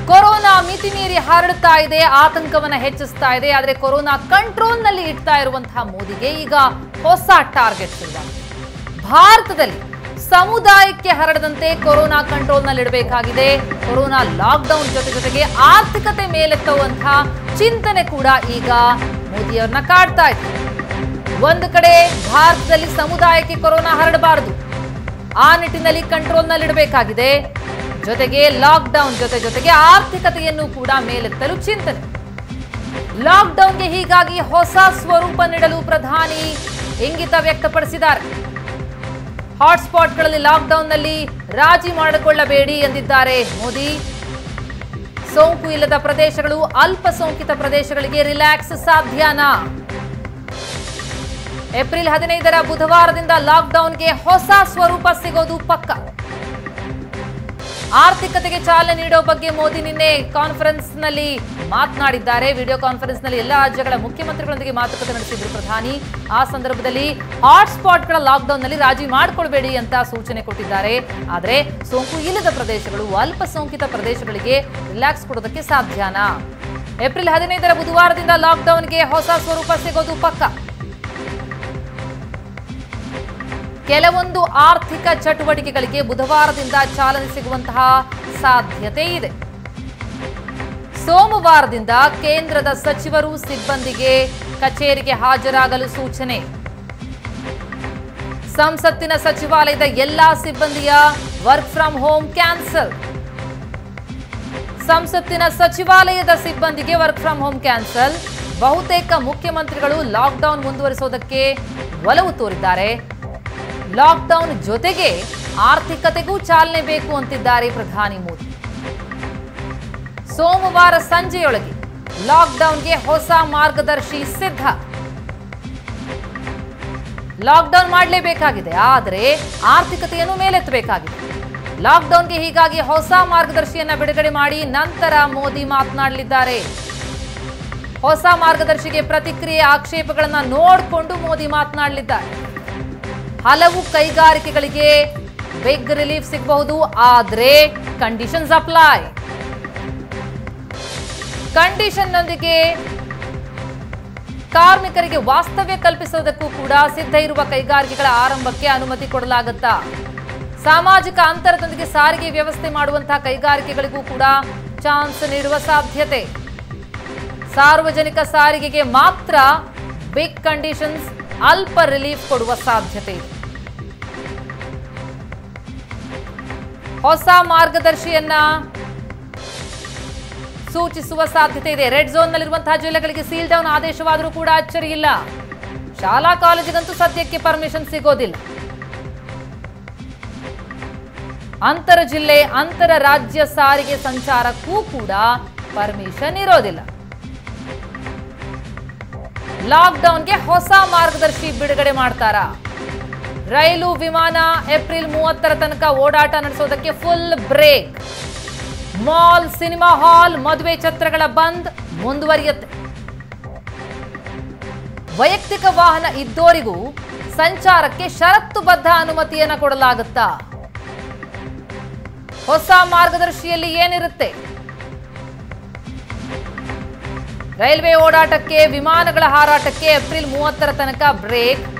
corona ಮಿತಿ ಮೀರಿ ಹರಡ್ತಾ ಇದೆ ಆತಂಕವನ್ನ ಹೆಚ್ಚಿಸ್ತಾ ಇದೆ ಆದರೆ ಕೊರೋನಾ ಕಂಟ್ರೋಲ್ನಲ್ಲಿ ಇಡ್ತಾ ಇರುವಂತಹ ಮೋದಿಗೆ ಈಗ ಹೊಸ ಟಾರ್ಗೆಟ್ ಶುರುವಾಗಿದೆ ಭಾರತದಲ್ಲಿ ಸಮುದಾಯಕ್ಕೆ ಹರಡದಂತೆ ಕೊರೋನಾ ಕಂಟ್ರೋಲ್ನಲ್ಲಿ ಇಡಬೇಕಾಗಿದೆ ಕೊರೋನಾ ಲಾಕ್ಡೌನ್ ಜೊತೆ ಜೊತೆಗೆ ಆರ್ಥಿಕತೆ ಮೇಲೆತ್ತುವಂತಹ ಚಿಂತನೆ ಕೂಡ ಈಗ ಮೋದಿಯವ್ರನ್ನ ಕಾಡ್ತಾ ಇದೆ ಒಂದು ಕಡೆ ಭಾರತದಲ್ಲಿ ಸಮುದಾಯಕ್ಕೆ ಕೊರೋನಾ ಹರಡಬಾರದು ಆ ನಿಟ್ಟಿನಲ್ಲಿ ಕಂಟ್ರೋಲ್ನಲ್ಲಿಡಬೇಕಾಗಿದೆ ಜೊತೆಗೆ ಲಾಕ್ಡೌನ್ ಜೊತೆ ಜೊತೆಗೆ ಆರ್ಥಿಕತೆಯನ್ನು ಕೂಡ ಮೇಲೆತ್ತಲು ಚಿಂತನೆ ಲಾಕ್ಡೌನ್ಗೆ ಹೀಗಾಗಿ ಹೊಸ ಸ್ವರೂಪ ನೀಡಲು ಪ್ರಧಾನಿ ಇಂಗಿತ ವ್ಯಕ್ತಪಡಿಸಿದ್ದಾರೆ ಹಾಟ್ಸ್ಪಾಟ್ಗಳಲ್ಲಿ ಲಾಕ್ಡೌನ್ನಲ್ಲಿ ರಾಜಿ ಮಾಡಿಕೊಳ್ಳಬೇಡಿ ಎಂದಿದ್ದಾರೆ ಮೋದಿ ಸೋಂಕು ಇಲ್ಲದ ಪ್ರದೇಶಗಳು ಅಲ್ಪ ಸೋಂಕಿತ ಪ್ರದೇಶಗಳಿಗೆ ರಿಲ್ಯಾಕ್ಸ್ ಸಾಧ್ಯನಾ ಏಪ್ರಿಲ್ ಹದಿನೈದರ ಬುಧವಾರದಿಂದ ಲಾಕ್ಡೌನ್ಗೆ ಹೊಸ ಸ್ವರೂಪ ಸಿಗೋದು ಪಕ್ಕ ಆರ್ಥಿಕತೆಗೆ ಚಾಲನೆ ನೀಡೋ ಬಗ್ಗೆ ಮೋದಿ ನಿನ್ನೆ ಕಾನ್ಫರೆನ್ಸ್ ನಲ್ಲಿ ಮಾತನಾಡಿದ್ದಾರೆ ವಿಡಿಯೋ ಕಾನ್ಫರೆನ್ಸ್ ನಲ್ಲಿ ಎಲ್ಲ ರಾಜ್ಯಗಳ ಮುಖ್ಯಮಂತ್ರಿಗಳೊಂದಿಗೆ ಮಾತುಕತೆ ನಡೆಸಿದ್ರು ಪ್ರಧಾನಿ ಆ ಸಂದರ್ಭದಲ್ಲಿ ಹಾಟ್ಸ್ಪಾಟ್ಗಳ ಲಾಕ್ಡೌನ್ ನಲ್ಲಿ ರಾಜಿ ಮಾಡಿಕೊಳ್ಬೇಡಿ ಅಂತ ಸೂಚನೆ ಕೊಟ್ಟಿದ್ದಾರೆ ಆದರೆ ಸೋಂಕು ಇಲ್ಲದ ಪ್ರದೇಶಗಳು ಅಲ್ಪ ಸೋಂಕಿತ ಪ್ರದೇಶಗಳಿಗೆ ರಿಲ್ಯಾಕ್ಸ್ ಕೊಡೋದಕ್ಕೆ ಸಾಧ್ಯನಾ ಏಪ್ರಿಲ್ ಹದಿನೈದರ ಬುಧವಾರದಿಂದ ಲಾಕ್ಡೌನ್ಗೆ ಹೊಸ ಸ್ವರೂಪ ಸಿಗೋದು ಪಕ್ಕ ಕೆಲವೊಂದು ಆರ್ಥಿಕ ಚಟುವಟಿಕೆಗಳಿಗೆ ಬುಧವಾರದಿಂದ ಚಾಲನೆ ಸಿಗುವಂತಹ ಸಾಧ್ಯತೆ ಇದೆ ಸೋಮವಾರದಿಂದ ಕೇಂದ್ರದ ಸಚಿವರು ಸಿಬ್ಬಂದಿಗೆ ಕಚೇರಿಗೆ ಹಾಜರಾಗಲು ಸೂಚನೆ ಸಂಸತ್ತಿನ ಸಚಿವಾಲಯದ ಎಲ್ಲಾ ಸಿಬ್ಬಂದಿಯ ವರ್ಕ್ ಫ್ರಂ ಹೋಮ್ ಕ್ಯಾನ್ಸಲ್ ಸಂಸತ್ತಿನ ಸಚಿವಾಲಯದ ಸಿಬ್ಬಂದಿಗೆ ವರ್ಕ್ ಫ್ರಂ ಹೋಮ್ ಕ್ಯಾನ್ಸಲ್ ಬಹುತೇಕ ಮುಖ್ಯಮಂತ್ರಿಗಳು ಲಾಕ್ಡೌನ್ ಮುಂದುವರಿಸೋದಕ್ಕೆ ಒಲವು ತೋರಿದ್ದಾರೆ ಲಾಕ್ಡೌನ್ ಜೊತೆಗೆ ಆರ್ಥಿಕತೆಗೂ ಚಾಲನೆ ಬೇಕು ಅಂತಿದ್ದಾರೆ ಪ್ರಧಾನಿ ಮೋದಿ ಸೋಮವಾರ ಸಂಜೆಯೊಳಗೆ ಲಾಕ್ಡೌನ್ಗೆ ಹೊಸ ಮಾರ್ಗದರ್ಶಿ ಸಿದ್ಧ ಲಾಕ್ಡೌನ್ ಮಾಡಲೇಬೇಕಾಗಿದೆ ಆದರೆ ಆರ್ಥಿಕತೆಯನ್ನು ಮೇಲೆತ್ತಬೇಕಾಗಿದೆ ಲಾಕ್ಡೌನ್ಗೆ ಹೀಗಾಗಿ ಹೊಸ ಮಾರ್ಗದರ್ಶಿಯನ್ನ ಬಿಡುಗಡೆ ಮಾಡಿ ನಂತರ ಮೋದಿ ಮಾತನಾಡಲಿದ್ದಾರೆ ಹೊಸ ಮಾರ್ಗದರ್ಶಿಗೆ ಪ್ರತಿಕ್ರಿಯೆ ಆಕ್ಷೇಪಗಳನ್ನ ನೋಡಿಕೊಂಡು ಮೋದಿ ಮಾತನಾಡಲಿದ್ದಾರೆ ಹಲವು ಕೈಗಾರಿಕೆಗಳಿಗೆ ಬಿಗ್ ರಿಲೀಫ್ ಸಿಗಬಹುದು ಆದ್ರೆ ಕಂಡೀಷನ್ಸ್ ಅಪ್ಲೈ ಕಂಡೀಷನ್ನೊಂದಿಗೆ ಕಾರ್ಮಿಕರಿಗೆ ವಾಸ್ತವ್ಯ ಕಲ್ಪಿಸೋದಕ್ಕೂ ಕೂಡ ಸಿದ್ಧ ಇರುವ ಕೈಗಾರಿಕೆಗಳ ಆರಂಭಕ್ಕೆ ಅನುಮತಿ ಕೊಡಲಾಗುತ್ತಾ ಸಾಮಾಜಿಕ ಅಂತರದೊಂದಿಗೆ ಸಾರಿಗೆ ವ್ಯವಸ್ಥೆ ಮಾಡುವಂತಹ ಕೈಗಾರಿಕೆಗಳಿಗೂ ಕೂಡ ಚಾನ್ಸ್ ನೀಡುವ ಸಾಧ್ಯತೆ ಸಾರ್ವಜನಿಕ ಸಾರಿಗೆಗೆ ಮಾತ್ರ ಬಿಗ್ ಕಂಡೀಷನ್ಸ್ ಅಲ್ಪ ರಿಲೀಫ್ ಕೊಡುವ ಸಾಧ್ಯತೆ ಇದೆ ಹೊಸ ಮಾರ್ಗದರ್ಶಿಯನ್ನ ಸೂಚಿಸುವ ಸಾಧ್ಯತೆ ಇದೆ ರೆಡ್ ಝೋನ್ ನಲ್ಲಿರುವಂತಹ ಜಿಲ್ಲೆಗಳಿಗೆ ಸೀಲ್ ಡೌನ್ ಆದೇಶವಾದರೂ ಕೂಡ ಅಚ್ಚರಿ ಇಲ್ಲ ಶಾಲಾ ಕಾಲೇಜಿಗಂತೂ ಸದ್ಯಕ್ಕೆ ಪರ್ಮಿಷನ್ ಸಿಗೋದಿಲ್ಲ ಅಂತರ ಜಿಲ್ಲೆ ಅಂತರ ರಾಜ್ಯ ಸಾರಿಗೆ ಸಂಚಾರಕ್ಕೂ ಕೂಡ ಪರ್ಮಿಷನ್ ಇರೋದಿಲ್ಲ ಲಾಕ್ಡೌನ್ಗೆ ಹೊಸ ಮಾರ್ಗದರ್ಶಿ ಬಿಡುಗಡೆ ಮಾಡ್ತಾರಾ ರೈಲು ವಿಮಾನ ಏಪ್ರಿಲ್ ಮೂವತ್ತರ ತನಕ ಓಡಾಟ ನಡೆಸೋದಕ್ಕೆ full break mall cinema hall ಮದುವೆ ಛತ್ರಗಳ ಬಂದ್ ಮುಂದುವರಿಯುತ್ತೆ ವೈಯಕ್ತಿಕ ವಾಹನ ಇದ್ದೋರಿಗೂ ಸಂಚಾರಕ್ಕೆ ಷರತ್ತುಬದ್ಧ ಅನುಮತಿಯನ್ನ ಕೊಡಲಾಗುತ್ತಾ ಹೊಸ ಮಾರ್ಗದರ್ಶಿಯಲ್ಲಿ ಏನಿರುತ್ತೆ ರೈಲ್ವೆ ಓಡಾಟಕ್ಕೆ ವಿಮಾನಗಳ ಹಾರಾಟಕ್ಕೆ ಏಪ್ರಿಲ್ ಮೂವತ್ತರ ತನಕ ಬ್ರೇಕ್